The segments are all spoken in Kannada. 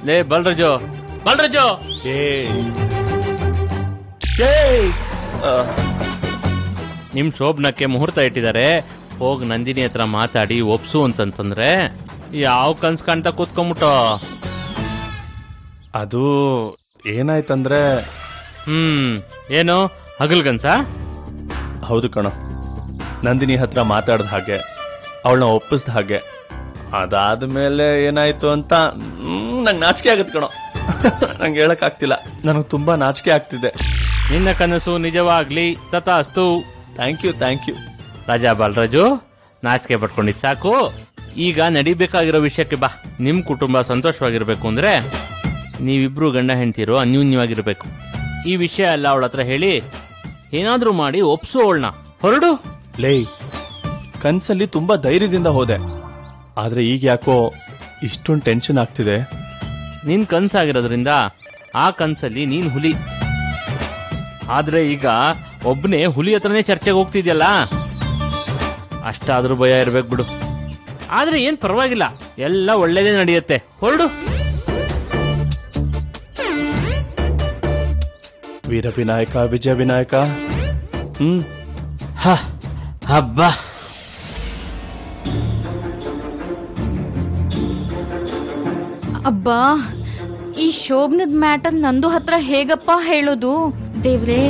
ಲೇ ಬಲ್ರಾಜು ಬಲ್ರಾಜು ನಿಮ್ ಶೋಭನಕ್ಕೆ ಮುಹೂರ್ತ ಇಟ್ಟಿದ್ದಾರೆ ಹೋಗ್ ನಂದಿನಿ ಹತ್ರ ಮಾತಾಡಿ ಒಪ್ಸು ಅಂತಂತಂದ್ರೆ ಯಾವ ಕನ್ಸ್ ಕಾಣ್ತಾ ಕೂತ್ಕೊಂಬಿಟ್ಟು ಅದು ಏನಾಯ್ತಂದ್ರೆ ಹ್ಮ್ ಏನು ಹಗಲ್ ಕನ್ಸಾ ಹೌದು ಕಣೋ ನಂದಿನಿ ಹತ್ರ ಮಾತಾಡ್ದ ಹಾಗೆ ಅವಳನ್ನ ಒಪ್ಪಿಸ್ದ ಹಾಗೆ ಅದಾದ್ಮೇಲೆ ಏನಾಯ್ತು ಅಂತ ನಂಗೆ ನಾಚಿಕೆ ಆಗತ್ತೆ ಕಣೋ ನಂಗೆ ಹೇಳಕ್ ಆಗ್ತಿಲ್ಲ ನನಗೆ ತುಂಬಾ ನಾಚಿಕೆ ಆಗ್ತಿದೆ ನಿನ್ನ ಕನಸು ನಿಜವಾಗ್ಲಿ ತಥಾಸ್ತು thank you thank you Raja Balaraju ನಾಚಿಕೆ ಪಟ್ಕೊಂಡಿದ್ ಸಾಕು ಈಗ ನಡಿಬೇಕಾಗಿರೋ ವಿಷಯಕ್ಕೆ ಬಾ ನಿಮ್ ಕುಟುಂಬ ಸಂತೋಷವಾಗಿರ್ಬೇಕು ಅಂದ್ರೆ ನೀವಿಬ್ರು ಗಂಡ ಹೆಂಡ್ತಿರು ಅನ್ಯೂನ್ಯವಾಗಿರ್ಬೇಕು ಈ ವಿಷಯ ಎಲ್ಲ ಅವಳ ಹತ್ರ ಹೇಳಿ ಏನಾದ್ರೂ ಮಾಡಿ ಒಪ್ಸು ಅವಳನ್ನ ಹೊರಡು ಲೇ ಕನ್ಸಲ್ಲಿ ತುಂಬಾ ಧೈರ್ಯದಿಂದ ಹೋದೆ ಆದ್ರೆ ಈಗ ಯಾಕೋ ಇಷ್ಟೊಂದು ಟೆನ್ಷನ್ ಆಗ್ತಿದೆ ನಿನ್ ಕನ್ಸಾಗಿರೋದ್ರಿಂದ ಆ ಕನ್ಸಲ್ಲಿ ನೀನ್ ಹುಲಿ ಆದ್ರೆ ಈಗ ಒಬ್ನೇ ಹುಲಿ ಹತ್ರನೇ ಚರ್ಚೆಗೆ ಹೋಗ್ತಿದ್ಯಲ್ಲ ಅಷ್ಟಾದ್ರೂ ಭಯ ಇರ್ಬೇಕು ಬಿಡು ಆದ್ರೆ ಏನ್ ಪರವಾಗಿಲ್ಲ ಎಲ್ಲ ಒಳ್ಳೇದೇ ನಡೆಯುತ್ತೆ ಹೊರಡು ವೀರ ವಿನಾಯಕ ವಿಜಯ ವಿನಾಯಕ ಹ್ಮ್ ಹ ಹಬ್ಬ ಅಬ್ಬಾ ಈ ಶೋಭನದ ಮ್ಯಾಟರ್ ನಂದು ಹತ್ರ ಹೇಗಪ್ಪ ಹೇಳೋದು ದೇವ್ರೇ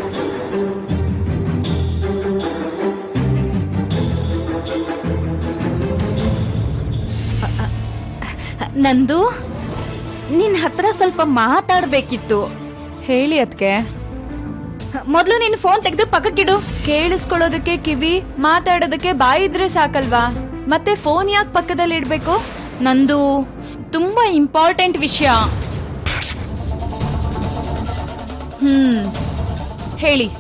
ಅ- ಅ- ನಂದು ನಿನ್ ಹತ್ರ ಸ್ವಲ್ಪ ಮಾತಾಡ್ಬೇಕಿತ್ತು ಹೇಳಿ ಅದಕ್ಕೆ ಮೊದ್ಲು ನಿನ್ ಫೋನ್ ತೆಗೆದು ಪಕ್ಕಕ್ಕಿಡು ಕೇಳಿಸ್ಕೊಳ್ಳೋದಕ್ಕೆ ಕಿವಿ ಮಾತಾಡೋದಕ್ಕೆ ಬಾಯಿ ಇದ್ರೆ ಸಾಕಲ್ವಾ ಮತ್ತೆ ಫೋನ್ ಯಾಕೆ ಪಕ್ಕದಲ್ಲಿ ಇಡ್ಬೇಕು ನಂದು ತುಂಬಾ ಇಂಪಾರ್ಟೆಂಟ್ ವಿಷಯ ಹ್ಮ್ ಹೇಳಿ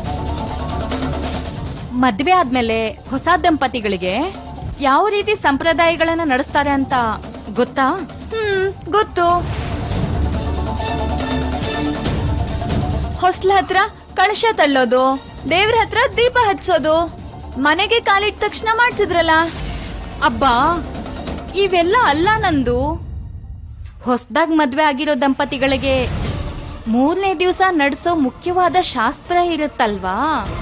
ಮದ್ವೆ ಆದ್ಮೇಲೆ ಹೊಸ ದಂಪತಿಗಳಿಗೆ ಯಾವ ರೀತಿ ಸಂಪ್ರದಾಯಗಳನ್ನ ನಡೆಸ್ತಾರೆ ಅಂತ ಗೊತ್ತಾ ಹ್ಮ್ ಗೊತ್ತು ಹೊಸ್ಲ ಹತ್ರ ಕಳಶ ತಳ್ಳೋದು ದೇವ್ರ ಹತ್ರ ದೀಪ ಹಚ್ಸೋದು ಮನೆಗೆ ಕಾಲಿಟ್ಟ ತಕ್ಷಣ ಮಾಡ್ಸಿದ್ರಲ್ಲ ಅಬ್ಬಾ ಇವೆಲ್ಲ ಅಲ್ಲ ನಂದು ಹೊಸದಾಗ್ ಮದ್ವೆ ಆಗಿರೋ ದಂಪತಿಗಳಿಗೆ ಮೂರನೇ ದಿವಸ ನಡೆಸೋ ಮುಖ್ಯವಾದ ಶಾಸ್ತ್ರ ಇರುತ್ತಲ್ವಾ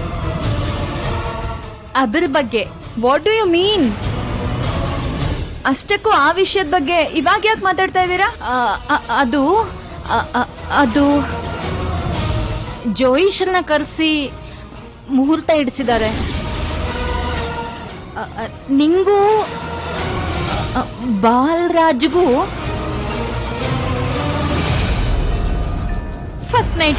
ಅದ್ರ ಬಗ್ಗೆ ವಾಟ್ ಡು ಯು ಮೀನ್ ಅಷ್ಟಕ್ಕೂ ಆ ವಿಷಯದ ಬಗ್ಗೆ ಇವಾಗ ಯಾಕೆ ಮಾತಾಡ್ತಾ ಇದ್ದೀರಾ ಆ, ಅ- ಅದು ಅ- ಅ- ಅದು ಜೋಯಿಷರನ್ನ ಕರೆಸಿ ಮುಹೂರ್ತ ಇಡಿಸಿದ್ದಾರೆ ಅ- ಅ, ನಿಂಗೂ ಅ, ಬಾಲ್ರಾಜ್ಗೂ first night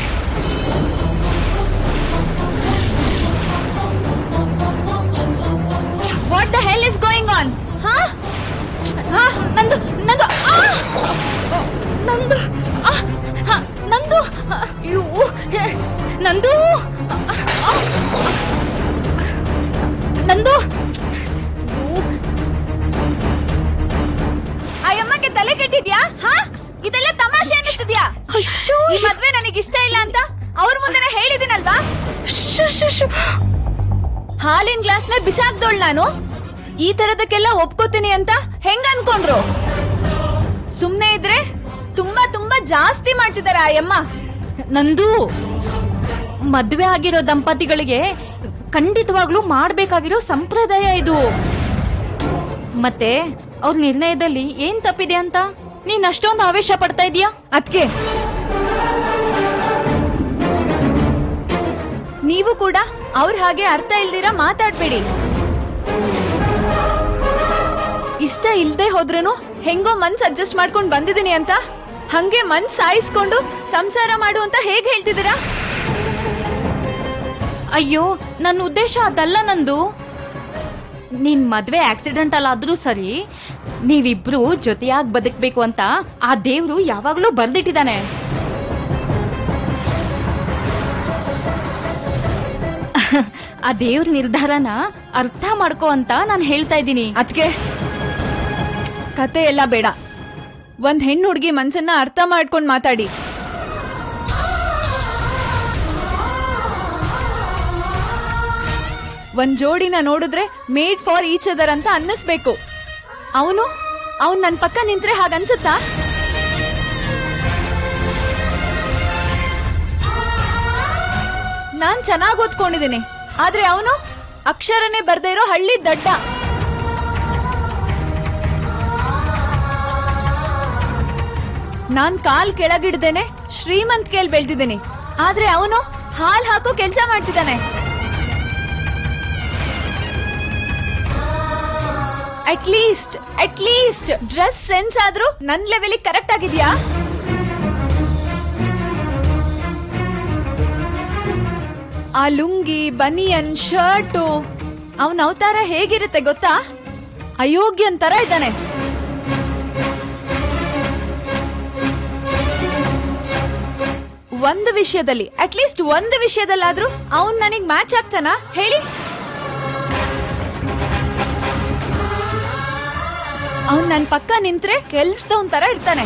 what the hell is going on ಹಾ ಹಾ ನಂದು ನಂದು ಆ! ನಂದು ಆ! ಹ, ನಂದು ಅಯ್ಯೋ ನಂದು ಆ! ನಂದು ಆ ಅಮ್ಮಕ್ಕೆ ತಲೆ ಕೆಟ್ಟಿದ್ಯಾ ಹಾ ಇದೆಲ್ಲ ತಮಾಷೆ ಅನ್ನಿಸ್ತಿದ್ಯಾ ಈ ಮದ್ವೆ ನನಗೆ ಇಷ್ಟ ಇಲ್ಲ ಅಂತ ಅವ್ರ ಮುಂದೆನೆ ಹೇಳಿದಿನಲ್ವಾ ಹಾಲಿನ ಗ್ಲಾಸ್ ನ ಬಿಸಾಕ್ದೋಳ್ ನಾನು ಈ ತರದಕ್ಕೆಲ್ಲ ಒಪ್ಕೋತೀನಿ ಅಂತ ಹೆಂಗ್ ಅನ್ಕೊಂಡ್ರು ಸುಮ್ನೆ ಇದ್ರೆ ತುಂಬಾ ತುಂಬಾ ಜಾಸ್ತಿ ಮಾಡ್ತಿದಾರ ಆ ಅಮ್ಮ ನಂದು ಮದ್ವೆ ಆಗಿರೋ ದಂಪತಿಗಳಿಗೆ ಖಂಡಿತವಾಗ್ಲೂ ಮಾಡ್ಬೇಕಾಗಿರೋ ಸಂಪ್ರದಾಯ ಇದು ಮತ್ತೆ ಅವ್ರ ನಿರ್ಣಯದಲ್ಲಿ ಏನ್ ತಪ್ಪಿದೆ ಅಂತ ನೀನ್ ಅಷ್ಟೊಂದು ಆವೇಶ ಪಡ್ತಾ ಇದೀಯಾ ಅದ್ಕೆ ನೀವು ಕೂಡ ಅವ್ರ ಹಾಗೆ ಅರ್ಥ ಇಲ್ದಿರ ಮಾತಾಡ್ಬೇಡಿ ಇಷ್ಟ ಇಲ್ದೆ ಹೋದ್ರೂ ಹೆಂಗೋ ಮನ್ಸ್ ಅಡ್ಜಸ್ಟ್ ಮಾಡ್ಕೊಂಡ್ ಬಂದಿದ್ದೀನಿ ಅಂತ ಹಂಗೆ ಮನ್ಸ್ ಸಾಯಿಸ್ಕೊಂಡು ಸಂಸಾರ ಮಾಡು ಅಂತ ಹೇಗ್ ಹೇಳ್ತಿದ್ದೀರಾ ಅಯ್ಯೋ ನನ್ನ ಉದ್ದೇಶ ಅದಲ್ಲ ನಂದು ನಿನ್ ಮದ್ವೆ ಆಕ್ಸಿಡೆಂಟ್ ಅಲ್ಲಾದ್ರೂ ಸರಿ ನೀವಿಬ್ರು ಜೊತೆಯಾಗಿ ಬದುಕ್ಬೇಕು ಅಂತ ಆ ದೇವ್ರು ಯಾವಾಗ್ಲೂ ಬರ್ದಿಟ್ಟಿದ್ದಾನೆ ಆ ದೇವ್ರ ನಿರ್ಧಾರನ ಅರ್ಥ ಮಾಡ್ಕೋ ಅಂತ ನಾನು ಹೇಳ್ತಾ ಇದ್ದೀನಿ ಅದ್ಕೆ ಕತೆ ಎಲ್ಲ ಬೇಡ ಒಂದ್ ಹೆಣ್ಣು ಹುಡುಗಿ ಮನ್ಸನ್ನ ಅರ್ಥ ಮಾಡ್ಕೊಂಡ್ ಮಾತಾಡಿ ಒಂದ್ ಜೋಡಿನ ನೋಡಿದ್ರೆ ಮೇಡ್ ಫಾರ್ ಈಚ್ ಅದರ್ ಅಂತ ಅನ್ನಿಸ್ಬೇಕು ಅವನು ಅವ್ನ್ ನನ್ ಪಕ್ಕ ನಿಂತ್ರೆ ಹಾಗನ್ಸುತ್ತಾ ನಾನ್ ಚೆನ್ನಾಗ್ ಓದ್ಕೊಂಡಿದ್ದೀನಿ ಆದ್ರೆ ಅವನು ಅಕ್ಷರನೇ ಬರ್ದೇ ಇರೋ ಹಳ್ಳಿ ದಡ್ಡ ನಾನ್ ಕಾಲ್ ಕೆಳಗಿಡ್ದೇನೆ ಶ್ರೀಮಂತ್ ಕೇಲ್ ಬೆಳ್ದಿದ್ದೀನಿ ಆದ್ರೆ ಅವನು ಹಾಲ್ ಹಾಕೋ ಕೆಲ್ಸ ಮಾಡ್ತಿದ್ದಾನೆ at least at least dress sense ಆದ್ರೂ ನನ್ ಲೆವೆಲ್ ಕರೆಕ್ಟ್ ಆಗಿದ್ಯಾ ಆ ಲುಂಗಿ ಬನಿಯನ್ ಶರ್ಟು ಅವನ ಅವತಾರ ಹೇಗಿರುತ್ತೆ ಗೊತ್ತಾ ಅಯೋಗ್ಯನ್ ತರ ಇದ್ದಾನೆ ಒಂದು ವಿಷಯದಲ್ಲಿ ಅಟ್ಲೀಸ್ಟ್ ಒಂದು ವಿಷಯದಲ್ಲಾದ್ರೂ ಅವನ್ ನನಗ್ ಮ್ಯಾಚ್ ಆಗ್ತಾನಾ ಹೇಳಿ ಅವನ್ ನನ್ ಪಕ್ಕ ನಿಂತ್ರೆ ಕೆಲ್ಸದವನ್ ತರ ಇರ್ತಾನೆ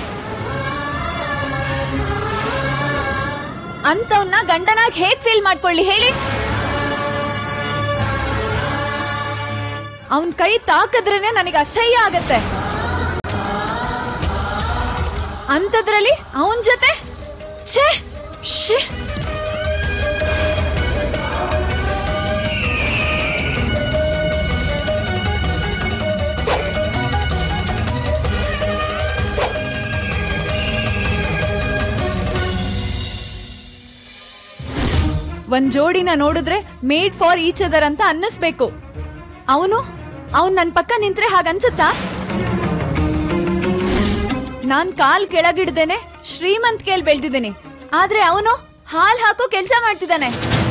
ಅಂತವ್ನ ಗಂಡನಾಗ್ ಹೇಗ್ ಫೀಲ್ ಮಾಡ್ಕೊಳ್ಳಿ ಹೇಳಿ ಅವನ್ ಕೈ ತಾಕದ್ರೇನೆ ನನಗೆ ಅಸಹ್ಯ ಆಗತ್ತೆ ಅಂತದ್ರಲ್ಲಿ ಅವನ್ ಜೊತೆ ಛೇ ಶ್ಶೇ. ಒಂದ್ ಜೋಡಿನ ನೋಡಿದ್ರೆ ಮೇಡ್ ಫಾರ್ ಈಚ್ ಅದರ್ ಅಂತ ಅನ್ನಿಸ್ಬೇಕು ಅವನು ಅವನ್ ನನ್ ಪಕ್ಕ ನಿಂತ್ರೆ ಹಾಗನ್ಸುತ್ತಾ ನಾನ್ ಕಾಲ್ ಕೆಳಗಿಡ್ದೇನೆ ಶ್ರೀಮಂತ್ ಕೇಲ್ ಬೆಳ್ದಿದ್ದೀನಿ ಆದ್ರೆ ಅವನು ಹಾಲ್ ಹಾಕೋ ಕೆಲ್ಸ ಮಾಡ್ತಿದ್ದಾನೆ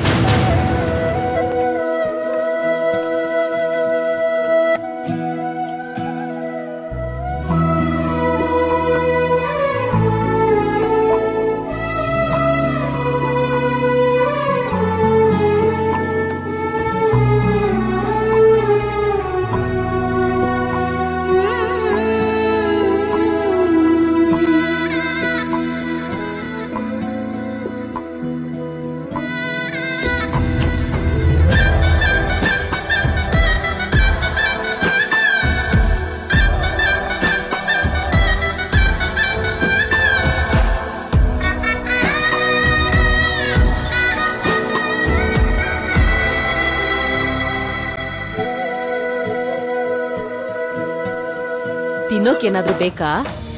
ತಿನ್ನೋಕೇನಾದ್ರೂ ಬೇಕಾ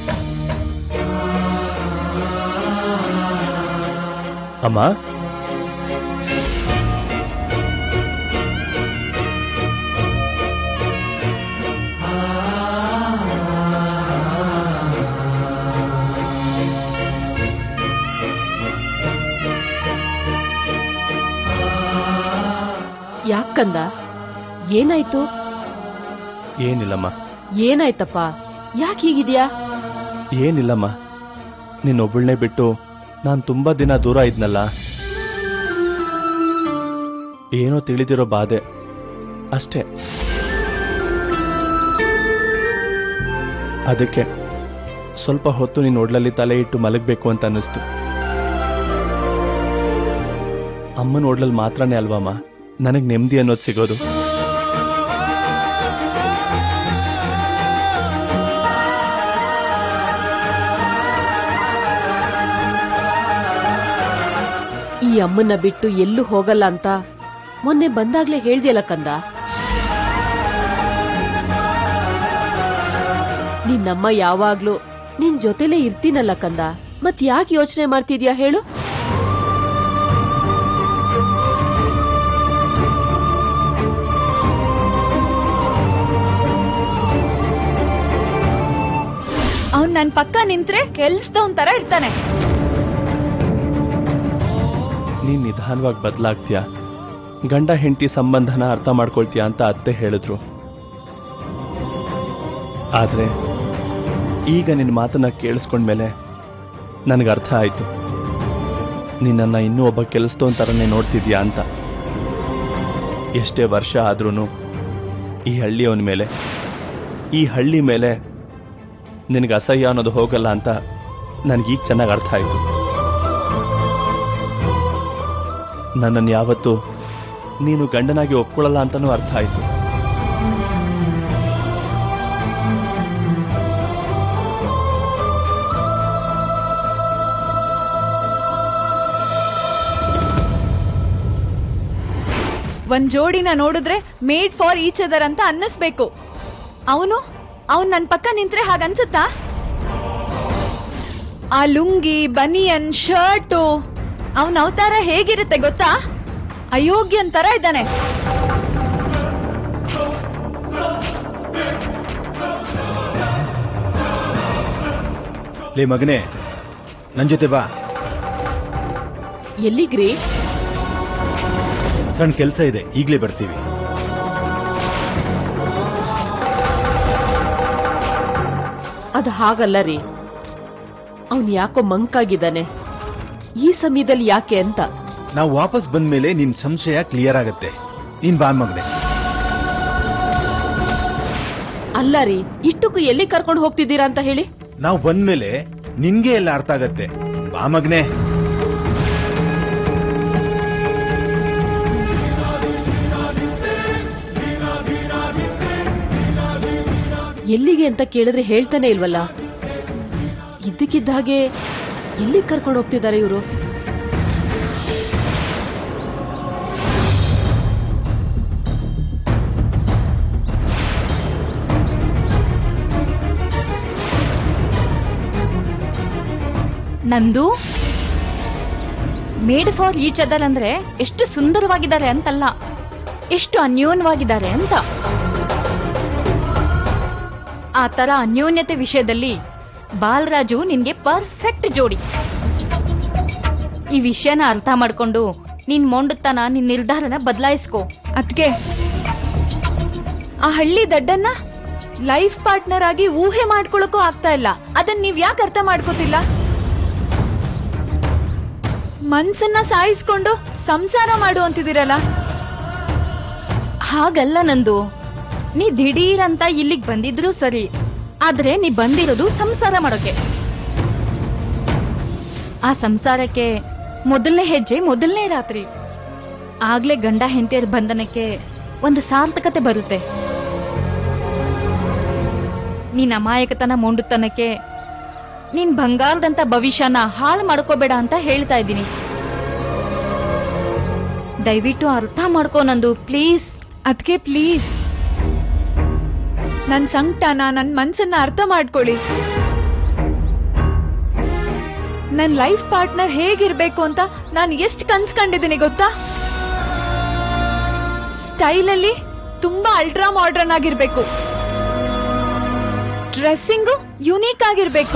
ಅಮ್ಮ ಯಾಕಂದ ಏನಾಯ್ತು ಏನಿಲ್ಲಮ್ಮ ಏನಾಯ್ತಪ್ಪ ಯಾಕೆ ಹೀಗಿದ್ಯಾ ಏನಿಲ್ಲಮ್ಮ ನಿನ್ನೊಬ್ಬಳನ್ನೇ ಬಿಟ್ಟು ನಾನು ತುಂಬಾ ದಿನ ದೂರ ಇದ್ನಲ್ಲ ಏನೋ ತಿಳಿದಿರೋ ಬಾಧೆ ಅಷ್ಟೇ ಅದಕ್ಕೆ ಸ್ವಲ್ಪ ಹೊತ್ತು ನೀನು ಒಡ್ಲಲ್ಲಿ ತಲೆ ಇಟ್ಟು ಮಲಗಬೇಕು ಅಂತ ಅನ್ನಿಸ್ತು ಅಮ್ಮನ ಒಡ್ಲಲ್ಲಿ ಮಾತ್ರನೇ ಅಲ್ವಮ್ಮ ನನಗೆ ನೆಮ್ಮದಿ ಅನ್ನೋದು ಸಿಗೋದು ಈ ಅಮ್ಮನ್ನ ಬಿಟ್ಟು ಎಲ್ಲೂ ಹೋಗಲ್ಲ ಅಂತ ಮೊನ್ನೆ ಬಂದಾಗ್ಲೇ ಹೇಳ್ದಿಯಲ್ಲ ಕಂದ ನಿನ್ನಮ್ಮ ಯಾವಾಗ್ಲೂ ನಿನ್ ಜೊತೆಲೇ ಇರ್ತೀನಲ್ಲ ಕಂದ ಮತ್ ಯಾಕೆ ಯೋಚನೆ ಮಾಡ್ತಿದ್ಯಾ ಹೇಳು ಅವ್ನ್ ನನ್ ಪಕ್ಕ ನಿಂತ್ರೆ ಕೆಲ್ಸದವನ್ ತರ ಇರ್ತಾನೆ ನೀನ್ ನಿಧಾನವಾಗಿ ಬದಲಾಗ್ತೀಯ ಗಂಡ ಹೆಂಡತಿ ಸಂಬಂಧನ ಅರ್ಥ ಮಾಡ್ಕೊಳ್ತೀಯ ಅಂತ ಅತ್ತೆ ಹೇಳಿದ್ರು ಆದ್ರೆ ಈಗ ನಿನ್ನ ಮಾತನ್ನ ಕೇಳಿಸ್ಕೊಂಡ್ಮೇಲೆ ನನಗೆ ಅರ್ಥ ಆಯ್ತು ನಿನ್ನನ್ನು ಇನ್ನೂ ಒಬ್ಬ ಕೆಲಸದವನ್ ಥರನೇ ನೋಡ್ತಿದ್ಯಾ ಅಂತ ಎಷ್ಟೇ ವರ್ಷ ಆದ್ರೂ ಈ ಹಳ್ಳಿಯವನ ಮೇಲೆ ಈ ಹಳ್ಳಿ ಮೇಲೆ ನಿನಗೆ ಅಸಹ್ಯ ಅನ್ನೋದು ಹೋಗಲ್ಲ ಅಂತ ನನಗೀಗ ಚೆನ್ನಾಗಿ ಅರ್ಥ ಆಯಿತು ನನ್ನನ್ನು ಯಾವತ್ತೂ ನೀನು ಗಂಡನಾಗಿ ಒಪ್ಕೊಳ್ಳಲ್ಲ ಅಂತನೂ ಅರ್ಥ ಆಯಿತು ಒಂದ್ ಜೋಡಿನ ನೋಡಿದ್ರೆ ಮೇಡ್ ಫಾರ್ ಈಚ್ ಅದರ್ ಅಂತ ಅನ್ನಿಸ್ಬೇಕು ಅವನು ಅವನ್ ನನ್ ಪಕ್ಕ ನಿಂತ್ರೆ ಹಾಗನ್ಸುತ್ತಾ ಆ ಲುಂಗಿ ಬನಿಯನ್ ಶರ್ಟು ಅವನ ಅವತಾರ ಹೇಗಿರುತ್ತೆ ಗೊತ್ತಾ ಅಯೋಗ್ಯನ್ ತರ ಇದ್ದಾನೆ ಲೇ ಮಗನೇ ನನ್ ಜೊತೆ ಬಾ ಎಲ್ಲಿಗ್ರಿ ಸಣ್ಣ ಕೆಲಸ ಇದೆ ಈಗ್ಲೇ ಬರ್ತೀವಿ ಅದ್ ಹಾಗಲ್ಲ ರೀ ಅವನ್ ಯಾಕೋ ಮಂಕಾಗಿದ್ದಾನೆ ಈ ಸಮಯದಲ್ಲಿ ಯಾಕೆ ಅಂತ ನಾವು ವಾಪಸ್ ಬಂದ್ಮೇಲೆ ನಿನ್ ಸಂಶಯ ಕ್ಲಿಯರ್ ಆಗತ್ತೆ ನೀನ್ ಬಾ ಮಗನೇ ಅಲ್ಲ ರೀ ಇಷ್ಟಕ್ಕೂ ಎಲ್ಲಿ ಕರ್ಕೊಂಡು ಹೋಗ್ತಿದ್ದೀರಾ ಅಂತ ಹೇಳಿ ನಾವು ಬಂದ್ಮೇಲೆ ನಿನ್ಗೆ ಎಲ್ಲ ಅರ್ಥ ಆಗತ್ತೆ ಬಾ ಮಗನೇ ಎಲ್ಲಿಗೆ ಅಂತ ಕೇಳಿದ್ರೆ ಹೇಳ್ತಾನೆ ಇಲ್ವಲ್ಲ ಇದ್ದಕ್ಕಿದ್ದ ಹಾಗೆ ಎಲ್ಲಿಗೆ ಕರ್ಕೊಂಡು ಹೋಗ್ತಿದ್ದಾರೆ ಇವರು ನಂದು ಮೇಡ್ ಫಾರ್ ಈಚ್ ಅದರ್ ಅಂದ್ರೆ ಎಷ್ಟು ಸುಂದರವಾಗಿದ್ದಾರೆ ಅಂತಲ್ಲ ಎಷ್ಟು ಅನ್ಯೋನ್ಯವಾಗಿದ್ದಾರೆ ಅಂತ ಆ ತರ ಅನ್ಯೋನ್ಯತೆ ವಿಷಯದಲ್ಲಿ ಬಾಲರಾಜು ನಿನ್ಗೆ ಪರ್ಫೆಕ್ಟ್ ಜೋಡಿ ಈ ವಿಷಯನ ಅರ್ಥ ಮಾಡ್ಕೊಂಡು ನಿನ್ ಮೊಂಡುತನ ನಿನ್ ನಿರ್ಧಾರನ ಬದಲಾಯಿಸ್ಕೋ ಅದ್ಕೆ ಆ ಹಳ್ಳಿ ದಡ್ಡನ್ನ ಲೈಫ್ ಪಾರ್ಟ್ನರ್ ಆಗಿ ಊಹೆ ಮಾಡ್ಕೊಳಕ್ಕೂ ಆಗ್ತಾ ಇಲ್ಲ ಅದನ್ನ ನೀವ್ ಯಾಕೆ ಅರ್ಥ ಮಾಡ್ಕೋತಿಲ್ಲ ಮನ್ಸನ್ನ ಸಾಯಿಸ್ಕೊಂಡು ಸಂಸಾರ ಮಾಡು ಅಂತಿದ್ದೀರಲ್ಲ ಹಾಗಲ್ಲ ನಂದು ನೀ ದಿಢೀರಂತ ಇಲ್ಲಿಗ್ ಬಂದಿದ್ರು ಸರಿ ಆದ್ರೆ ನೀ ಬಂದಿರೋದು ಸಂಸಾರ ಮಾಡೋಕೆ ಆ ಸಂಸಾರಕ್ಕೆ ಮೊದಲನೇ ಹೆಜ್ಜೆ ಮೊದಲನೇ ರಾತ್ರಿ ಆಗ್ಲೇ ಗಂಡ ಹೆಂಡತಿಯರ ಬಂಧನಕ್ಕೆ ಒಂದು ಸಾರ್ಥಕತೆ ಬರುತ್ತೆ ನೀನ್ ಅಮಾಯಕತನ ಮೊಂಡುತನಕ್ಕೆ ನೀನ್ ಬಂಗಾರದಂತ ಭವಿಷ್ಯನ ಹಾಳು ಮಾಡ್ಕೋಬೇಡ ಅಂತ ಹೇಳ್ತಾ ಇದ್ದೀನಿ ದಯವಿಟ್ಟು ಅರ್ಥ ಮಾಡ್ಕೋ ನಂದು ಪ್ಲೀಸ್ ಅದ್ಕೆ ಪ್ಲೀಸ್ ನನ್ ಸಂಕಟನ ನನ್ ಮನ್ಸನ್ನ ಅರ್ಥ ಮಾಡ್ಕೊಳ್ಳಿ ನನ್ ಲೈಫ್ ಪಾರ್ಟ್ನರ್ ಹೇಗಿರ್ಬೇಕು ಅಂತ ನಾನು ಎಷ್ಟು ಕನ್ಸ್ಕೊಂಡಿದ್ದೀನಿ ಗೊತ್ತಾ ಸ್ಟೈಲಲ್ಲಿ ತುಂಬಾ ಅಲ್ಟ್ರಾ ಮಾಡರ್ನ್ ಆಗಿರ್ಬೇಕು ಡ್ರೆಸ್ಸಿಂಗು ಯುನೀಕ್ ಆಗಿರ್ಬೇಕು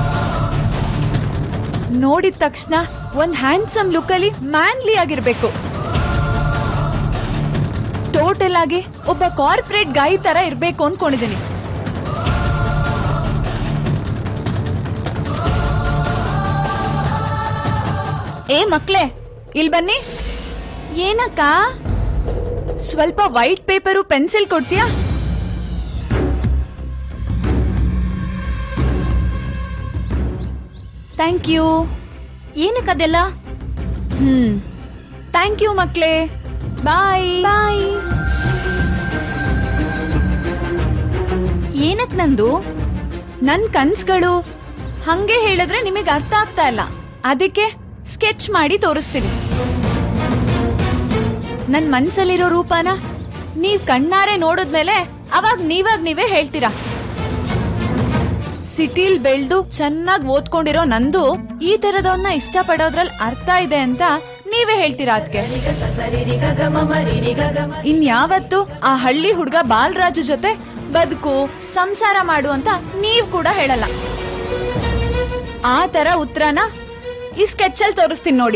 ನೋಡಿದ ತಕ್ಷಣ ಒಂದ್ ಹ್ಯಾಂಡ್ಸಮ್ ಲುಕ್ ಅಲ್ಲಿ ಮ್ಯಾನ್ಲಿ ಆಗಿರ್ಬೇಕು ಟೋಟಲ್ ಆಗಿ ಒಬ್ಬ ಕಾರ್ಪೊರೇಟ್ ಗಾಯಿ ತರ ಇರ್ಬೇಕು ಅನ್ಕೊಂಡಿದ್ದೀನಿ ಏ ಮಕ್ಳೇ ಇಲ್ ಬನ್ನಿ ಏನಕ್ಕ ಸ್ವಲ್ಪ ವೈಟ್ ಪೇಪರು ಪೆನ್ಸಿಲ್ ಕೊಡ್ತೀಯಾ ಥ್ಯಾಂಕ್ ಯು ಏನಕ್ಕದೆಲ್ಲ ಹ್ಮ್ ಥ್ಯಾಂಕ್ ಯು ಮಕ್ಳೇ ಬಾಯ್ ಬಾಯ್ ಏನಕ್ ನಂದು ನನ್ ಕನ್ಸ್ಗಳು ಹಂಗೆ ಹೇಳಿದ್ರೆ ನಿಮಗೆ ಅರ್ಥ ಆಗ್ತಾ ಇಲ್ಲ ಅದಕ್ಕೆ ಸ್ಕೆಚ್ ಮಾಡಿ ತೋರಿಸ್ತೀನಿ ನನ್ ಮನ್ಸಲ್ಲಿರೋ ರೂಪನ ನೀವ್ ಕಣ್ಣಾರೆ ನೋಡಿದ್ಮೇಲೆ ಅವಾಗ ನೀವಾಗ ನೀವೇ ಹೇಳ್ತೀರಾ ಸಿಟಿಲ್ ಬೆಳ್ದು ಚೆನ್ನಾಗಿ ಓದ್ಕೊಂಡಿರೋ ನಂದು ಈ ತರದವನ್ನ ಇಷ್ಟಪಡೋದ್ರಲ್ಲಿ ಅರ್ಥ ಇದೆ ಅಂತ ನೀವೇ ಹೇಳ್ತೀರಾ ಅದಕ್ಕೆ ಇನ್ಯಾವತ್ತು ಆ ಹಳ್ಳಿ ಹುಡ್ಗ ಬಾಲರಾಜು ಜೊತೆ ಬದುಕು ಸಂಸಾರ ಮಾಡು ಅಂತ ನೀವ್ ಕೂಡ ಹೇಳಲ್ಲ ಆ ತರ ಉತ್ತರನ ಈ ಸ್ಕೆಚ್ ಅಲ್ಲಿ ತೋರಿಸ್ತೀನಿ ನೋಡಿ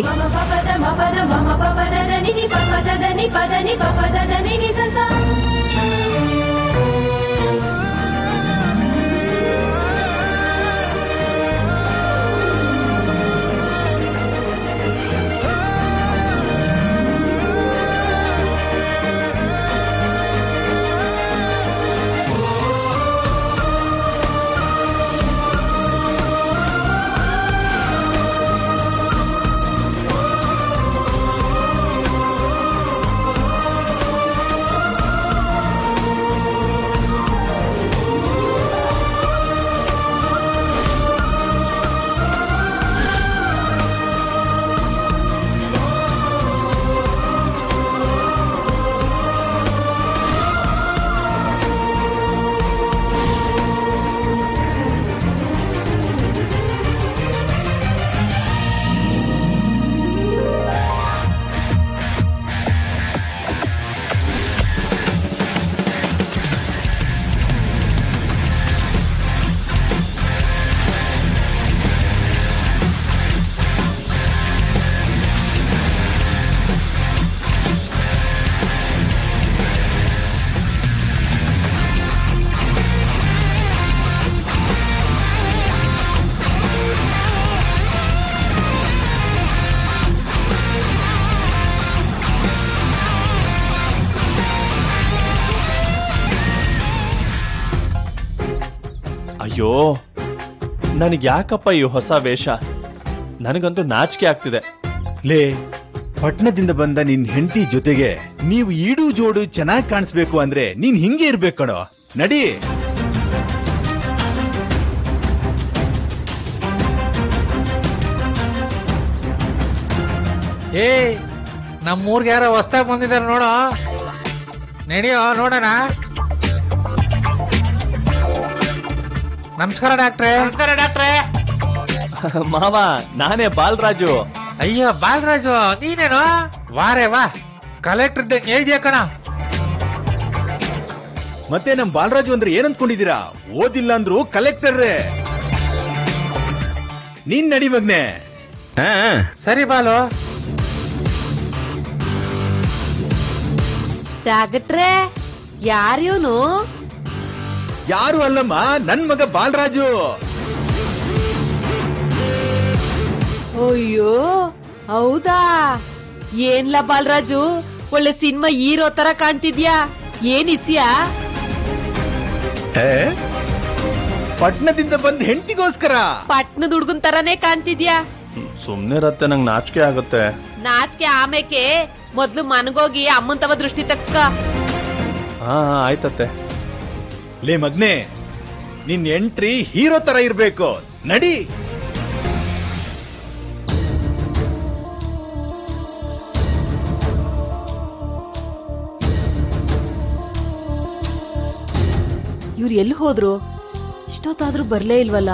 ಅಯ್ಯೋ ನನಗೆ ಯಾಕಪ್ಪ ಈ ಹೊಸ ವೇಷ ನನಗಂತೂ ನಾಚಿಕೆ ಆಗ್ತಿದೆ ಲೇ ಪಟ್ನದಿಂದ ಬಂದ ನಿನ್ ಹೆಂಡತಿ ಜೊತೆಗೆ ನೀವು ಈಡು ಜೋಡು ಚೆನ್ನಾಗಿ ಕಾಣಿಸ್ಬೇಕು ಅಂದ್ರೆ ನೀನ್ ಹಿಂಗೆ ಇರ್ಬೇಕು ಕಣೋ ನಡಿ ಏ ನಮ್ಮೂರ್ಗೆ ಯಾರೋ ಹೊಸ್ದಾಗ್ ಬಂದಿದ್ದಾರೆ ನೋಡು ನಡಿಯೋ ನೋಡೋಣ ನಮಸ್ಕಾರ ಡಾಕ್ಟ್ರೆ ನಮಸ್ಕಾರ ಡಾಕ್ಟ್ರೆ ಮಾವ ನಾನೇ ಬಾಲರಾಜು ಅಯ್ಯೋ ಬಾಲರಾಜು ನೀನೇನು ವಾರೇ ವಾ ಕಲೆಕ್ಟರ್ ಇದ್ದಂಗೆ ಹೇಳಿದ್ಯಾ ಕಣ ಮತ್ತೆ ನಮ್ ಬಾಲರಾಜು ಅಂದ್ರೆ ಏನ್ ಅನ್ಕೊಂಡಿದೀರಾ ಓದಿಲ್ಲ ಅಂದ್ರು ಕಲೆಕ್ಟರ್ ನೀನ್ ನಡಿ ಮಗ್ನೆ ಸರಿ ಬಾಲು ಡಾಕ್ಟ್ರೇ ಯಾರ್ಯವನು ಯಾರು ಅಲ್ಲಮ್ಮ ನನ್ ಮಗ ಬಾಲರಾಜು ಅಯ್ಯೋ ಹೌದಾ ಏನ್ಲ ಬಾಲರಾಜು ಒಳ್ಳೆ ಸಿನಿಮಾ ಹೀರೋ ತರ ಕಾಣ್ತಿದ್ಯಾ ಏನ್ ಇಸ್ಯಾ ಪಟ್ನದಿಂದ ಬಂದ್ ಹೆಂಡತಿಗೋಸ್ಕರ ಪಟ್ನದ ಹುಡ್ಗನ್ ತರಾನೇ ಕಾಣ್ತಿದ್ಯಾ ಸುಮ್ನೆ ರತ್ತೆ ನಂಗೆ ನಾಚಿಕೆ ಆಗುತ್ತೆ ನಾಚಿಕೆ ಆಮೇಕೆ ಮೊದ್ಲು ಮನ್ಗೋಗಿ ಅಮ್ಮನ್ ತವ ದೃಷ್ಟಿ ತಗ್ಸ್ಕ ಹಾ ಹಾ, ಆಯ್ತತ್ತೆ ಲೇ ಮಗ್ನೆ ನಿನ್ ಎಂಟ್ರಿ ಹೀರೋ ತರ ಇರ್ಬೇಕು ನಡಿ ಇವ್ರು ಎಲ್ಲಿ ಹೋದ್ರು ಇಷ್ಟೊತ್ತಾದ್ರೂ ಬರ್ಲೇ ಇಲ್ವಲ್ಲ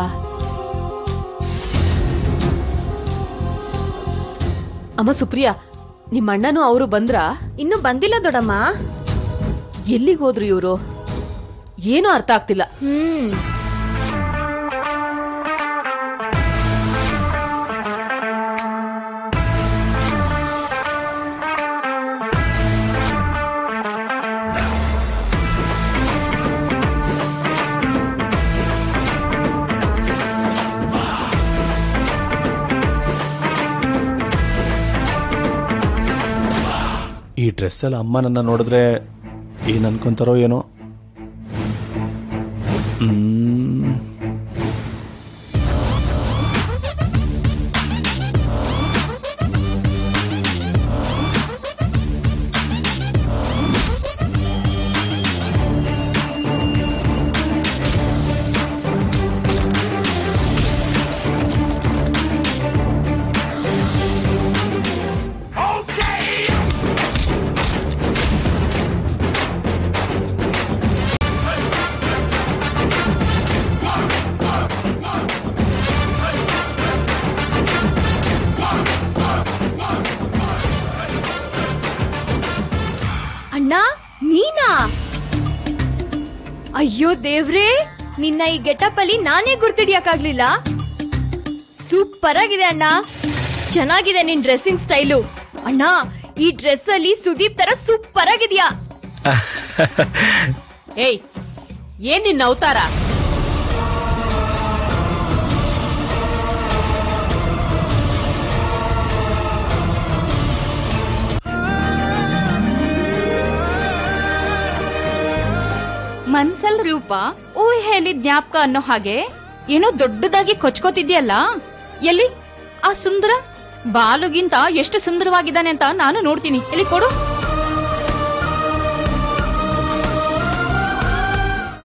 ಅಮ್ಮ ಸುಪ್ರಿಯಾ ನಿಮ್ಮ ಅಣ್ಣನೂ ಅವರು ಬಂದ್ರಾ ಇನ್ನು ಬಂದಿಲ್ಲ ದೊಡಮ್ಮ ಎಲ್ಲಿಗೆ ಹೋದ್ರು ಇವರು ಏನೂ ಅರ್ಥ ಆಗ್ತಿಲ್ಲ ಹ್ಮ್ ಈ ಡ್ರೆಸ್ ಎಲ್ಲ ಅಮ್ಮ ನನ್ನ ನೋಡಿದ್ರೆ ಏನ್ ಅನ್ಕೊಂತಾರೋ ಏನೋ ಹ್ಮ್. ಅಣ್ಣ ನೀನಾ ಅಯ್ಯೋ ದೇವ್ರೇ ನಿನ್ನ ಈ ಗೆಟಪ್ ಅಲ್ಲಿ ನಾನೇ ಗುರ್ತಿಡಿಯಕ್ಕಾಗ್ಲಿಲ್ಲ ಸೂಪರ್ ಆಗಿದೆ ಅಣ್ಣ ಚೆನ್ನಾಗಿದೆ ನಿನ್ ಡ್ರೆಸ್ಸಿಂಗ್ ಸ್ಟೈಲು ಅಣ್ಣ ಈ ಡ್ರೆಸ್ ಅಲ್ಲಿ ಸುದೀಪ್ ತರ ಸೂಪರ್ ಆಗಿದ್ಯಾ ಏಯ್ ಏನ್ ನಿನ್ನ ಅವತಾರ ಮನ್ಸಲ್ ರೂಪ ಊಹೆಯಲ್ಲಿ ಜ್ಞಾಪಕ ಅನ್ನೋ ಹಾಗೆ ಏನೋ ದೊಡ್ಡದಾಗಿ ಕೊಚ್ಕೋತಿದ್ಯಲ್ಲ ಎಲ್ಲಿ ಆ ಸುಂದರ ಬಾಲುಗಿಂತ ಎಷ್ಟು ಸುಂದರವಾಗಿದ್ದಾನೆ ಅಂತ ನಾನು ನೋಡ್ತೀನಿ ಎಲ್ಲಿ ಕೊಡು